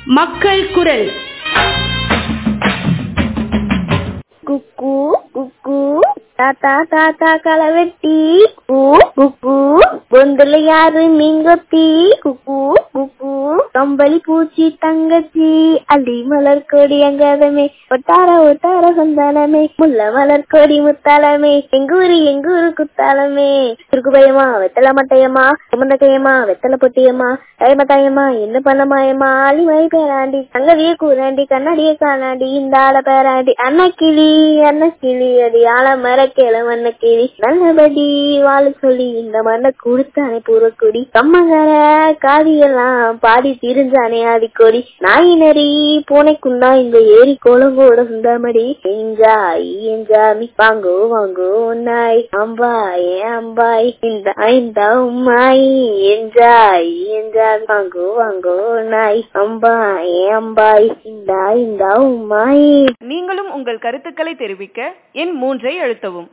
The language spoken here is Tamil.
மக்கள் குரல் குக்கு குக்கு தாத்தா தாத்தா களவெட்டி கூ குக்கு பொந்துல யாரு மீங்கொத்தி குக்கு குக்கு கம்பளி பூச்சி தங்கச்சி அள்ளி மலர் கொடி அங்கதமே ஒட்டார ஒட்டார சந்தானமே முல்ல மலர் கொடி முத்தாலமே எங்கூரு எங்கூரு குத்தாலமே இருக்கு பயமா வெத்தல மட்டையம்மா சுமந்த கையம்மா வெத்தல பொட்டியம்மா கைம தாயம்மா என்ன பண்ண மாயம்மா ஆலிமாய் பேராண்டி தங்கவிய கூறாண்டி கண்ணாடிய காணாண்டி இந்த ஆள பேராண்டி அண்ணா கிளி அண்ணா கிளி அடி ஆள மரக்கேல மண்ண கிளி நல்லபடி வாழ சொல்லி இந்த மண்ணை கொடுத்தானே பூரக்கொடி கம்மங்கர காதியெல்லாம் பாடி திரிஞ்சானே ஆதிக்கொடி நாய் நரி பூனைக்குண்டா இந்த ஏரி கோலங்கோட சுந்தமடி என்ஜாய் என்ஜாமி வாங்கோ வாங்கோ நாய் அம்பாய் அம்பாய் இந்த இந்த உம்மாய் என்ஜாய் என்ஜாய் வாங்கோ வாங்கோ நாய் அம்பாய் அம்பாய் இந்த இந்த உம்மாய் நீங்களும் உங்கள் கருத்துக்களை தெரிவிக்க எண் மூன்றை அழுத்தவும்